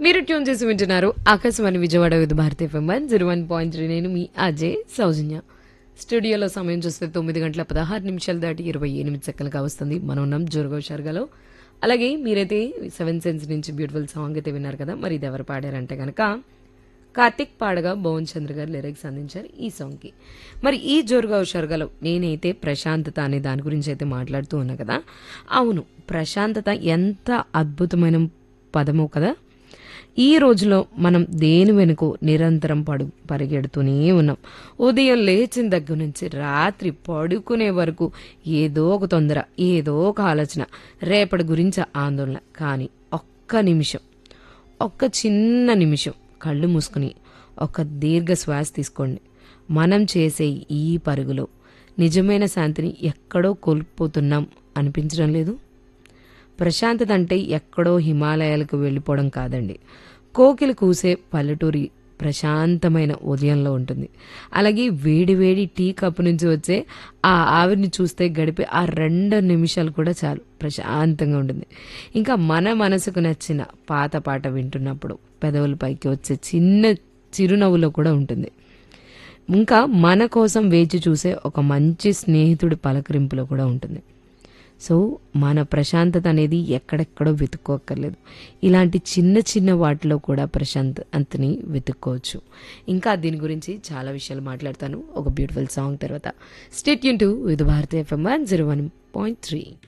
మీరు ట్యూన్ చేసి వింటున్నారు Akashvani Vijayawada with Bharati FM one zero one point three నేను మీ అజయ్ సౌజన్య స్టూడియోలో సమయం చూస్తే తొమ్మిది గంటల పదహారు నిమిషాలు దాటి ఇరవై ఎనిమిది సెకండ్లుగా వస్తుంది మనం ఉన్నాం జోరుగో షర్గలో అలాగే మీరైతే సెవెన్ సెన్స్ నుంచి బ్యూటిఫుల్ సాంగ్ అయితే విన్నారు కదా మరి ఇది ఎవరు పాడారంటే కనుక కార్తిక్ పాడగా భువన్ చంద్ర గారు లిరిక్స్ అందించారు ఈ సాంగ్కి మరి ఈ జోరుగా షర్గలో నేనైతే ప్రశాంతత అనే దాని గురించి అయితే మాట్లాడుతూ ఉన్నా కదా అవును ప్రశాంతత ఎంత అద్భుతమైన పదమో కదా ఈ రోజులో మనం దేని వెనుకో నిరంతరం పడు పరిగెడుతూనే ఉన్నాం ఉదయం లేచిన దగ్గర నుంచి రాత్రి పడుకునే వరకు ఏదో ఒక తొందర ఏదో ఒక ఆలోచన రేపటి గురించి ఆందోళన కానీ ఒక్క నిమిషం ఒక్క చిన్న నిమిషం కళ్ళు మూసుకుని ఒక దీర్ఘ శ్వాస తీసుకోండి మనం చేసే ఈ పరుగులో నిజమైన శాంతిని ఎక్కడో కోల్పోతున్నాం అనిపించడం లేదు ప్రశాంతత అంటే ఎక్కడో హిమాలయాలకు వెళ్ళిపోవడం కాదండి కోకిల కూసే పల్లెటూరి ప్రశాంతమైన ఉదయంలో ఉంటుంది అలాగే వేడి వేడి టీ కప్పు నుంచి వచ్చే ఆ ఆవిరిని చూస్తే గడిపే ఆ రెండు నిమిషాలు కూడా చాలు ప్రశాంతంగా ఉంటుంది ఇంకా మన మనసుకు నచ్చిన పాత పాట వింటున్నప్పుడు పెదవుల పైకి వచ్చే చిన్న చిరునవ్వులో కూడా ఉంటుంది ఇంకా మన కోసం వేచి చూసే ఒక మంచి స్నేహితుడి పలకరింపులో కూడా ఉంటుంది సో మన ప్రశాంతత అనేది ఎక్కడెక్కడో వెతుక్కోక్కర్లేదు ఇలాంటి చిన్న చిన్న వాటిలో కూడా ప్రశాంతతని వెతుక్కోవచ్చు ఇంకా దీని గురించి చాలా విషయాలు మాట్లాడతాను ఒక బ్యూటిఫుల్ సాంగ్ తర్వాత స్టేట్ యూన్ to with Bharatiya FM one zero one point three